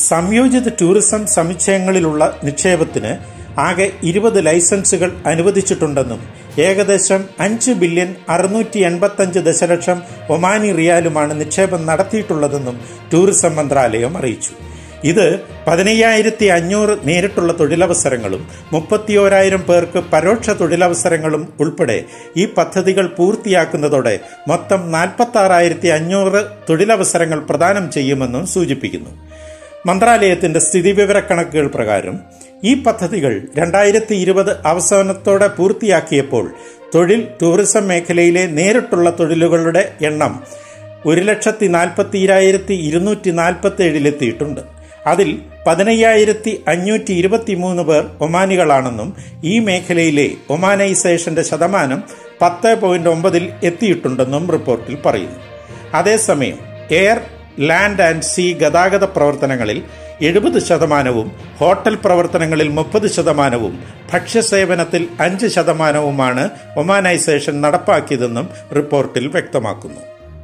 സംയോജിത ടൂറിസം സമുച്ചയങ്ങളിലുള്ള നിക്ഷേപത്തിന് ആകെ ഇരുപത് ലൈസൻസുകൾ അനുവദിച്ചിട്ടുണ്ടെന്നും ഏകദേശം അഞ്ച് ബില്യൺ അറുന്നൂറ്റി എൺപത്തഞ്ച് ദശലക്ഷം ഒമാനി റിയാലുമാണ് നിക്ഷേപം നടത്തിയിട്ടുള്ളതെന്നും ടൂറിസം മന്ത്രാലയം അറിയിച്ചു ഇത് പതിനയ്യായിരത്തി അഞ്ഞൂറ് നേരിട്ടുള്ള തൊഴിലവസരങ്ങളും മുപ്പത്തിയോരായിരം പേർക്ക് പരോക്ഷ തൊഴിലവസരങ്ങളും ഉൾപ്പെടെ ഈ പദ്ധതികൾ പൂർത്തിയാക്കുന്നതോടെ മൊത്തം നാൽപ്പത്തി ആറായിരത്തി അഞ്ഞൂറ് തൊഴിലവസരങ്ങൾ പ്രദാനം ചെയ്യുമെന്നും സൂചിപ്പിക്കുന്നു മന്ത്രാലയത്തിന്റെ സ്ഥിതിവിവരക്കണക്കുകൾ പ്രകാരം ഈ പദ്ധതികൾ രണ്ടായിരത്തി ഇരുപത് അവസാനത്തോടെ പൂർത്തിയാക്കിയപ്പോൾ തൊഴിൽ ടൂറിസം മേഖലയിലെ നേരിട്ടുള്ള തൊഴിലുകളുടെ എണ്ണം ഒരു ലക്ഷത്തി നാൽപ്പത്തിരായിരത്തി ഇരുന്നൂറ്റി നാൽപ്പത്തി ഏഴിലെത്തിയിട്ടുണ്ട് അതിൽ പതിനയ്യായിരത്തി അഞ്ഞൂറ്റി ഇരുപത്തി മൂന്ന് പേർ ഒമാനികളാണെന്നും ഈ മേഖലയിലെ ഒമാനൈസേഷന്റെ ശതമാനം പത്ത് പോയിന്റ് ഒമ്പതിൽ എത്തിയിട്ടുണ്ടെന്നും റിപ്പോർട്ടിൽ പറയുന്നു അതേസമയം എയർ ലാൻഡ് ആൻഡ് സീ ഗതാഗത പ്രവർത്തനങ്ങളിൽ എഴുപത് ശതമാനവും ഹോട്ടൽ പ്രവർത്തനങ്ങളിൽ മുപ്പത് ശതമാനവും ഭക്ഷ്യസേവനത്തിൽ അഞ്ച് ശതമാനവുമാണ് ഒമാനൈസേഷൻ നടപ്പാക്കിയതെന്നും റിപ്പോർട്ടിൽ വ്യക്തമാക്കുന്നു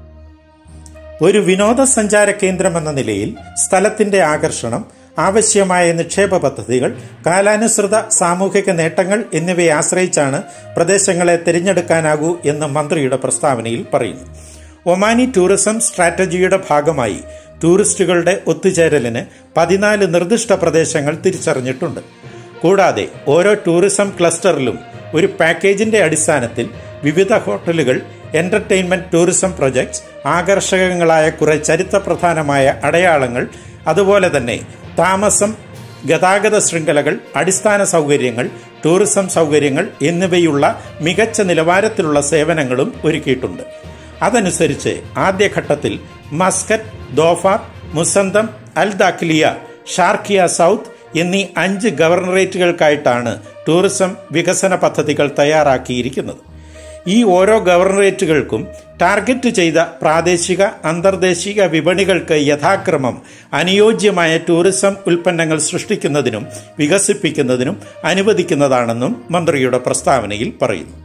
ഒരു വിനോദസഞ്ചാര കേന്ദ്രമെന്ന നിലയിൽ സ്ഥലത്തിന്റെ ആകർഷണം ആവശ്യമായ നിക്ഷേപ പദ്ധതികൾ കാലാനുസൃത സാമൂഹിക നേട്ടങ്ങൾ എന്നിവയെ ആശ്രയിച്ചാണ് പ്രദേശങ്ങളെ തിരഞ്ഞെടുക്കാനാകൂ എന്ന് മന്ത്രിയുടെ പ്രസ്താവനയിൽ പറയുന്നു ഒമാനി ടൂറിസം സ്ട്രാറ്റജിയുടെ ഭാഗമായി ടൂറിസ്റ്റുകളുടെ ഒത്തുചേരലിന് പതിനാല് നിർദ്ദിഷ്ട പ്രദേശങ്ങൾ തിരിച്ചറിഞ്ഞിട്ടുണ്ട് കൂടാതെ ഓരോ ടൂറിസം ക്ലസ്റ്ററിലും ഒരു പാക്കേജിന്റെ അടിസ്ഥാനത്തിൽ വിവിധ ഹോട്ടലുകൾ എന്റർടൈൻമെന്റ് ടൂറിസം പ്രൊജക്ട്സ് ആകർഷകങ്ങളായ കുറെ ചരിത്രപ്രധാനമായ അടയാളങ്ങൾ അതുപോലെ തന്നെ താമസം ഗതാഗത ശൃംഖലകൾ അടിസ്ഥാന സൗകര്യങ്ങൾ ടൂറിസം സൗകര്യങ്ങൾ എന്നിവയുള്ള മികച്ച നിലവാരത്തിലുള്ള സേവനങ്ങളും ഒരുക്കിയിട്ടുണ്ട് അതനുസരിച്ച് ആദ്യഘട്ടത്തിൽ Muscat Dhofar Musandam Al Dakhiliyah Sharqiyah south എന്നീ അഞ്ച് ഗവർണറേറ്റുകൾക്കായിട്ടാണ് ടൂറിസം വികസന പദ്ധതികൾ തയ്യാറാക്കിയിരിക്കുന്നത് ഈ ഓരോ ഗവർണറേറ്റുകൾക്കും ടാർഗറ്റ് ചെയ്ത പ്രാദേശിക അന്തർദേശിക വിപണികൾക്ക് യഥാക്രമം അനുയോജ്യമായ ടൂറിസം ഉൽപ്പന്നങ്ങൾ സൃഷ്ടിക്കുന്നതിനും വികസിപ്പിക്കുന്നതിനും അനുവദിക്കുന്നതാണെന്നും മന്ത്രിയുടെ പ്രസ്താവനയിൽ പറയുന്നു